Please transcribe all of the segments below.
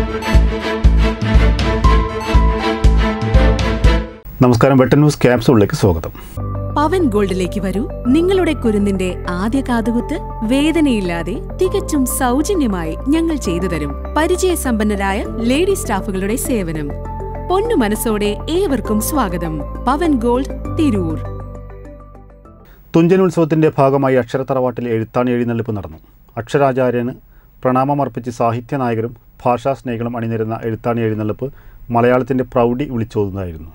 നമസ്കാരം വെട്ടൻ ന്യൂസ് ക്യാപ്സൂളിലേക്ക് സ്വാഗതം പവൻ ഗോൾഡിലേക്ക് വരൂ നിങ്ങളുടെ കുരുന്നിന്റെ ആദ്യ കാതുകുത്ത് വേദനയില്ലാതെ തികച്ചും സൗജന്യമായി ഞങ്ങൾ ചെയ്തു തരും പരിചയസമ്പന്നരായ ലേഡി സ്റ്റാഫുകളുടെ സേവനം പൊന്നു മനസ്സോടെ ഏവർക്കും സ്വാഗതം പവൻ ഗോൾഡ് തിരൂർ തുഞ്ചൻ ഉത്സവത്തിന്റെ ഭാഗമായി അക്ഷരത്തറവാട്ടിൽ എഴുത്താണി എഴുന്നള്ളിപ്പ് നടന്നു അക്ഷരാചാര്യന് പ്രണാമമർപ്പിച്ച് സാഹിത്യ നായകരും ഭാഷാ സ്നേഹികളും അണിനിരുന്ന എഴുത്താണി എഴുന്നള്ളിപ്പ് മലയാളത്തിന്റെ പ്രൗഢി വിളിച്ചോതുന്നതായിരുന്നു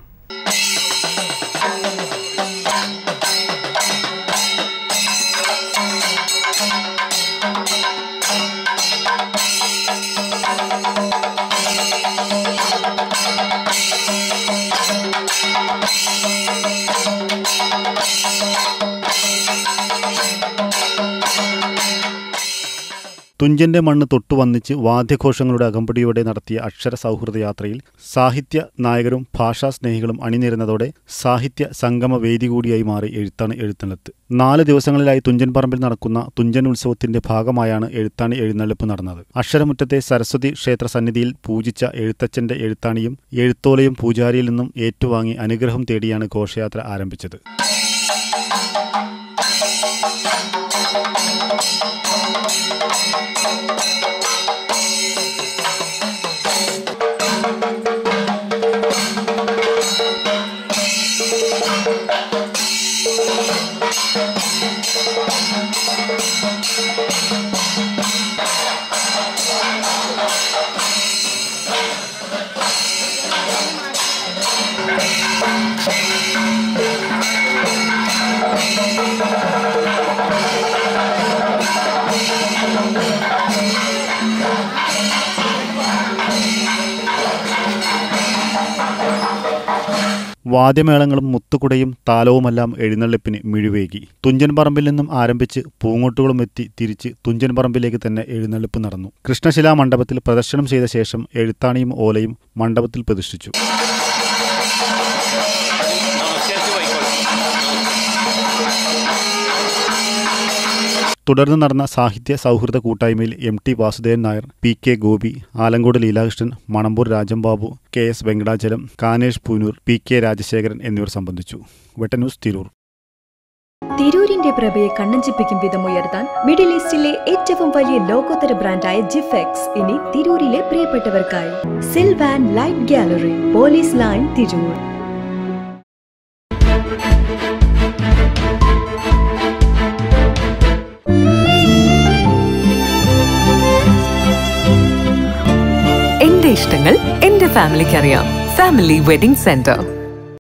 തുഞ്ചന്റെ മണ്ണ് തൊട്ടു വന്നിച്ച് വാദ്യഘോഷങ്ങളുടെ അകമ്പടിയോടെ നടത്തിയ അക്ഷര സൗഹൃദ യാത്രയിൽ സാഹിത്യ നായകരും ഭാഷാ സ്നേഹികളും അണിനിരുന്നതോടെ സാഹിത്യ സംഗമ വേദി കൂടിയായി മാറി എഴുത്താണ് എഴുന്നള്ളത്ത് നാല് ദിവസങ്ങളിലായി തുഞ്ചൻ പറമ്പിൽ നടക്കുന്ന തുഞ്ചൻ ഉത്സവത്തിന്റെ ഭാഗമായാണ് എഴുത്താണി എഴുന്നള്ളിപ്പ് നടന്നത് അക്ഷരമുറ്റത്തെ സരസ്വതി ക്ഷേത്ര സന്നിധിയിൽ പൂജിച്ച എഴുത്തച്ഛന്റെ എഴുത്താണിയും എഴുത്തോലയും പൂജാരിയിൽ നിന്നും ഏറ്റുവാങ്ങി അനുഗ്രഹം തേടിയാണ് ഘോഷയാത്ര ആരംഭിച്ചത് വാദ്യമേളങ്ങളും മുത്തുകുടയും താലവുമെല്ലാം എഴുന്നള്ളിപ്പിന് മിഴിവേകി തുഞ്ചൻ പറമ്പിൽ നിന്നും ആരംഭിച്ച് പൂങ്ങോട്ടുകളും എത്തി തിരിച്ച് തുഞ്ചൻ പറമ്പിലേക്ക് തന്നെ എഴുന്നള്ളിപ്പ് നടന്നു കൃഷ്ണശിലാ മണ്ഡപത്തിൽ പ്രദർശനം ചെയ്ത ശേഷം എഴുത്താണിയും ഓലയും മണ്ഡപത്തിൽ പ്രതിഷ്ഠിച്ചു തുടർന്ന് നടന്ന സാഹിത്യ സൗഹൃദ കൂട്ടായ്മയിൽ M T Vasudevan Nair P K Gopi Alankode Leelakrishnan Manampoor Rajambabu K S Venkatachalam Kanesh Poonoor P K Rajasekharan എന്നിവർ സംബന്ധിച്ചു വെട്ടന്യൂസ് തിരൂർ തിരൂരിന്റെ പ്രഭയെ കണ്ണഞ്ചിപ്പിക്കും വിധം ഉയർത്താൻ മിഡിൽ ഈസ്റ്റിലെ ഏറ്റവും വലിയ ലോകോത്തര ബ്രാൻഡായ ജിഫെക്സ് ഇനി തിരൂരിലെ പ്രിയപ്പെട്ടവർക്കായി Sylvan light gallery police line Tirur എന്റെ ഇഷ്ടങ്ങൾ എന്റെ ഫാമിലിക്ക് അറിയാം ഫാമിലി വെഡിംഗ് സെന്റർ